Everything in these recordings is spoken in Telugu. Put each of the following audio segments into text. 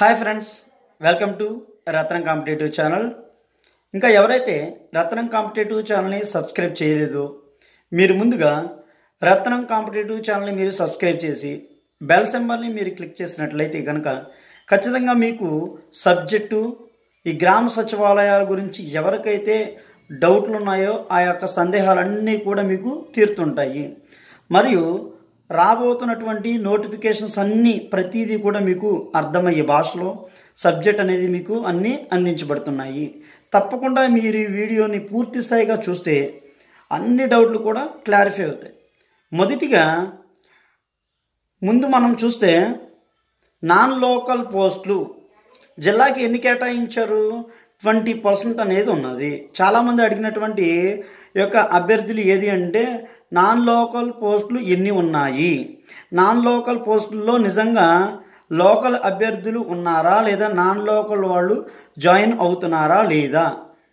hi friends welcome to Ratnam competitive channel ఇంకా ఎవరైతే రత్నం కాంపిటేటివ్ ఛానల్ని సబ్స్క్రైబ్ చేయలేదో మీరు ముందుగా రత్నం కాంపిటేటివ్ ఛానల్ని మీరు సబ్స్క్రైబ్ చేసి బెల్ సింబల్ని మీరు క్లిక్ చేసినట్లయితే కనుక ఖచ్చితంగా మీకు సబ్జెక్టు ఈ గ్రామ సచివాలయాల గురించి ఎవరికైతే డౌట్లు ఉన్నాయో ఆ యొక్క సందేహాలన్నీ కూడా మీకు తీరుతుంటాయి మరియు రాబోతున్నటువంటి నోటిఫికేషన్స్ అన్నీ ప్రతిదీ కూడా మీకు అర్థమయ్యే భాషలో సబ్జెక్ట్ అనేది మీకు అన్నీ అందించబడుతున్నాయి తప్పకుండా మీరు ఈ వీడియోని పూర్తి స్థాయిగా చూస్తే అన్ని డౌట్లు కూడా క్లారిఫై అవుతాయి మొదటిగా ముందు మనం చూస్తే నాన్ లోకల్ పోస్టులు జిల్లాకి ఎన్ని కేటాయించారు ట్వంటీ పర్సెంట్ అనేది ఉన్నది చాలామంది అడిగినటువంటి యొక్క అభ్యర్థులు ఏది అంటే నాన్ లోకల్ పోస్టులు ఎన్ని ఉన్నాయి నాన్ లోకల్ పోస్టుల్లో నిజంగా లోకల్ అభ్యర్థులు ఉన్నారా లేదా నాన్ లోకల్ వాళ్ళు జాయిన్ అవుతున్నారా లేదా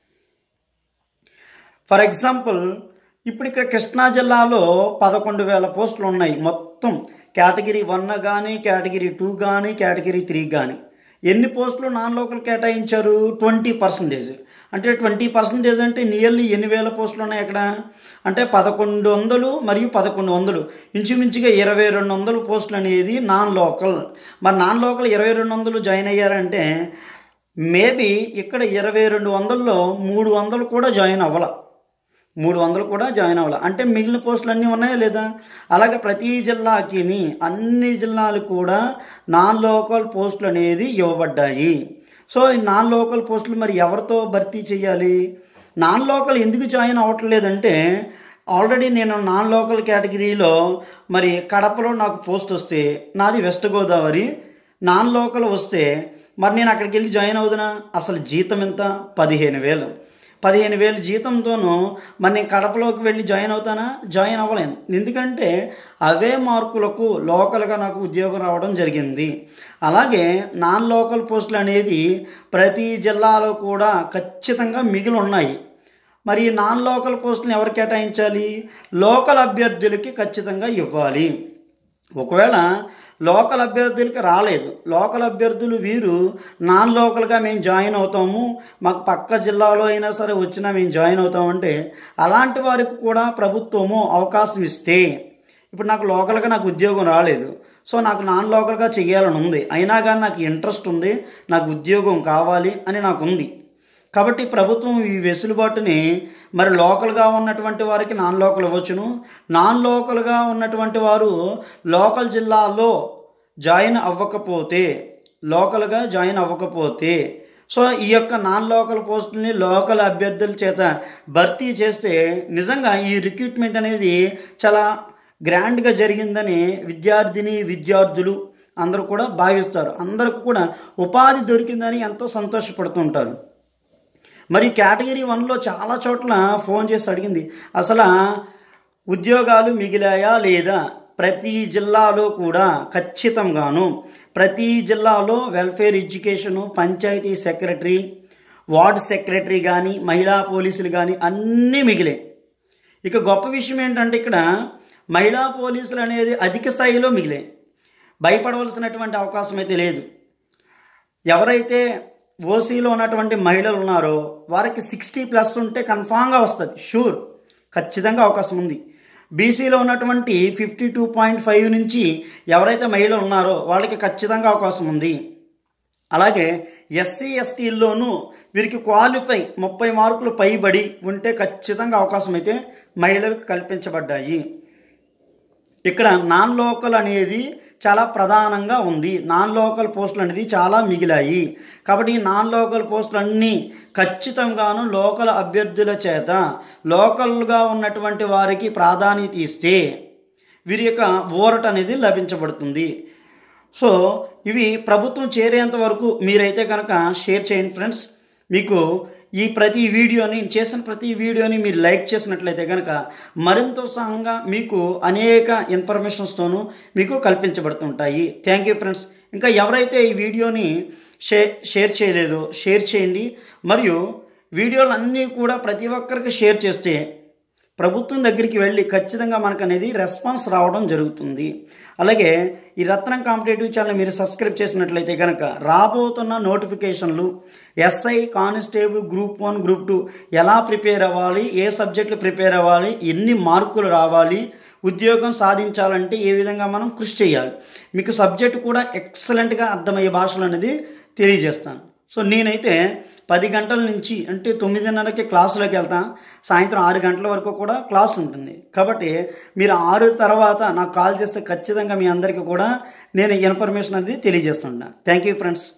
ఫర్ ఎగ్జాంపుల్ ఇప్పుడు ఇక్కడ కృష్ణా జిల్లాలో పదకొండు వేల పోస్టులు ఉన్నాయి మొత్తం కేటగిరీ వన్ కానీ కేటగిరీ టూ కానీ కేటగిరీ త్రీ కానీ ఎన్ని పోస్టులు నాన్ లోకల్ కేటాయించారు ట్వంటీ పర్సెంటేజ్ అంటే ట్వంటీ పర్సెంటేజ్ అంటే నియర్లీ ఎన్ని వేల పోస్టులు ఉన్నాయి అక్కడ అంటే పదకొండు వందలు మరియు పదకొండు వందలు ఇంచుమించుగా ఇరవై రెండు వందలు పోస్టులు అనేది నాన్ లోకల్ మరి నాన్ లోకల్ ఇరవై రెండు వందలు జాయిన్ అయ్యారంటే మేబీ ఇక్కడ ఇరవై రెండు వందల్లో మూడు వందలు కూడా జాయిన్ అవ్వాల మూడు వందలు కూడా జాయిన్ అవ్వాలి అంటే మిగిలిన పోస్టులు అన్నీ ఉన్నాయా లేదా అలాగే ప్రతి జిల్లాకి అన్ని జిల్లాలు కూడా నాన్ లోకల్ పోస్టులు అనేది ఇవ్వబడ్డాయి సో ఈ నాన్ లోకల్ పోస్టులు మరి ఎవరితో భర్తీ చేయాలి నాన్ లోకల్ ఎందుకు జాయిన్ అవ్వట్లేదంటే ఆల్రెడీ నేను నాన్ లోకల్ కేటగిరీలో మరి కడపలో నాకు పోస్ట్ వస్తే నాది వెస్ట్ గోదావరి నాన్ లోకల్ వస్తే మరి నేను అక్కడికి వెళ్ళి జాయిన్ అవుతున్నా అసలు జీతం ఎంత పదిహేను వేలు పదిహేను వేలు జీతంతోనూ మరి నేను కడపలోకి వెళ్ళి జాయిన్ అవుతానా జాయిన్ అవ్వలేను ఎందుకంటే అవే మార్కులకు లోకల్గా నాకు ఉద్యోగం రావడం జరిగింది అలాగే నాన్ లోకల్ పోస్టులు అనేది ప్రతి జిల్లాలో కూడా ఖచ్చితంగా మిగిలి ఉన్నాయి మరి ఈ నాన్ లోకల్ పోస్టులను ఎవరు కేటాయించాలి లోకల్ అభ్యర్థులకి ఖచ్చితంగా ఇవ్వాలి ఒకవేళ లోకల్ అభ్యర్థులకి రాలేదు లోకల్ అభ్యర్థులు వీరు నాన్ లోకల్గా మేము జాయిన్ అవుతాము మాకు పక్క జిల్లాలో అయినా సరే వచ్చినా మేము జాయిన్ అవుతామంటే అలాంటి వారికి కూడా ప్రభుత్వము అవకాశం ఇస్తే ఇప్పుడు నాకు లోకల్గా నాకు ఉద్యోగం రాలేదు సో నాకు నాన్ లోకల్గా చేయాలని ఉంది అయినా కానీ నాకు ఇంట్రెస్ట్ ఉంది నాకు ఉద్యోగం కావాలి అని నాకు ఉంది కాబట్టి ప్రభుత్వం ఈ వెసులుబాటుని మరి లోకల్గా ఉన్నటువంటి వారికి నాన్ లోకల్ ఇవ్వచ్చును నాన్ లోకల్గా ఉన్నటువంటి వారు లోకల్ జిల్లాలో జాయిన్ అవ్వకపోతే లోకల్గా జాయిన్ అవ్వకపోతే సో ఈ యొక్క నాన్ లోకల్ పోస్టుల్ని లోకల్ అభ్యర్థుల చేత భర్తీ చేస్తే నిజంగా ఈ రిక్రూట్మెంట్ అనేది చాలా గ్రాండ్గా జరిగిందని విద్యార్థిని విద్యార్థులు అందరూ కూడా భావిస్తారు అందరికి కూడా ఉపాధి దొరికిందని ఎంతో సంతోషపడుతుంటారు మరి కేటగిరీ వన్లో చాలా చోట్ల ఫోన్ చేసి అడిగింది అసలు ఉద్యోగాలు మిగిలాయా లేదా ప్రతి జిల్లాలో కూడా ఖచ్చితంగాను ప్రతి జిల్లాలో welfare education panchayat secretary ward secretary కానీ మహిళా పోలీసులు కానీ అన్నీ మిగిలాయి ఇక గొప్ప విషయం ఏంటంటే ఇక్కడ మహిళా పోలీసులు అనేది అధిక స్థాయిలో మిగిలాయి భయపడవలసినటువంటి అవకాశం అయితే లేదు ఎవరైతే ఓసీలో ఉన్నటువంటి మహిళలు ఉన్నారో వారికి సిక్స్టీ ప్లస్ ఉంటే కన్ఫామ్గా వస్తుంది షూర్ ఖచ్చితంగా అవకాశం ఉంది బీసీలో ఉన్నటువంటి ఫిఫ్టీ టూ పాయింట్ ఫైవ్ నుంచి ఎవరైతే మహిళలు ఉన్నారో వాళ్ళకి ఖచ్చితంగా అవకాశం ఉంది అలాగే ఎస్సీ ఎస్టీల్లోనూ వీరికి క్వాలిఫై ముప్పై మార్కులు పైబడి ఉంటే ఖచ్చితంగా అవకాశం అయితే మహిళలకు కల్పించబడ్డాయి ఇక్కడ నాన్ లోకల్ అనేది చాలా ప్రధానంగా ఉంది నాన్ లోకల్ పోస్టులు అనేది చాలా మిగిలాయి కాబట్టి ఈ నాన్ లోకల్ పోస్టులు అన్నీ ఖచ్చితంగాను లోకల్ అభ్యర్థుల చేత లోకల్గా ఉన్నటువంటి వారికి ప్రాధాన్యత ఇస్తే వీరి యొక్క ఓరట అనేది లభించబడుతుంది సో ఇవి ప్రభుత్వం చేరేంత వరకు మీరైతే కనుక షేర్ చేయండి ఫ్రెండ్స్ మీకు ఈ ప్రతి వీడియోని చేసిన ప్రతి వీడియోని మీరు లైక్ చేసినట్లయితే కనుక మరింత ఉత్సాహంగా మీకు అనేక ఇన్ఫర్మేషన్స్తోనూ మీకు కల్పించబడుతుంటాయి థ్యాంక్ యూ ఫ్రెండ్స్ ఇంకా ఎవరైతే ఈ వీడియోని షే షేర్ చేయలేదో షేర్ చేయండి మరియు వీడియోలు అన్నీ కూడా ప్రతి ఒక్కరికి షేర్ చేస్తే ప్రభుత్వం దగ్గరికి వెళ్ళి ఖచ్చితంగా మనకు అనేది రెస్పాన్స్ రావడం జరుగుతుంది అలాగే ఈ రత్నం కాంపిటేటివ్ ఛానల్ మీరు సబ్స్క్రైబ్ చేసినట్లయితే కనుక రాబోతున్న నోటిఫికేషన్లు SI constable group one group two ఎలా ప్రిపేర్ అవ్వాలి ఏ సబ్జెక్టులు ప్రిపేర్ అవ్వాలి ఎన్ని మార్కులు రావాలి ఉద్యోగం సాధించాలంటే ఏ విధంగా మనం కృషి చేయాలి మీకు సబ్జెక్ట్ కూడా ఎక్సలెంట్గా అర్థమయ్యే భాషలు అనేది తెలియజేస్తాను సో నేనైతే పది గంటల నుంచి అంటే తొమ్మిదిన్నరకి క్లాసులోకి వెళ్తాం సాయంత్రం ఆరు గంటల వరకు కూడా క్లాస్ ఉంటుంది కాబట్టి మీరు ఆరు తర్వాత నాకు కాల్ చేస్తే ఖచ్చితంగా మీ అందరికీ కూడా నేను ఇన్ఫర్మేషన్ అనేది తెలియజేస్తుంటాను థ్యాంక్ యూ ఫ్రెండ్స్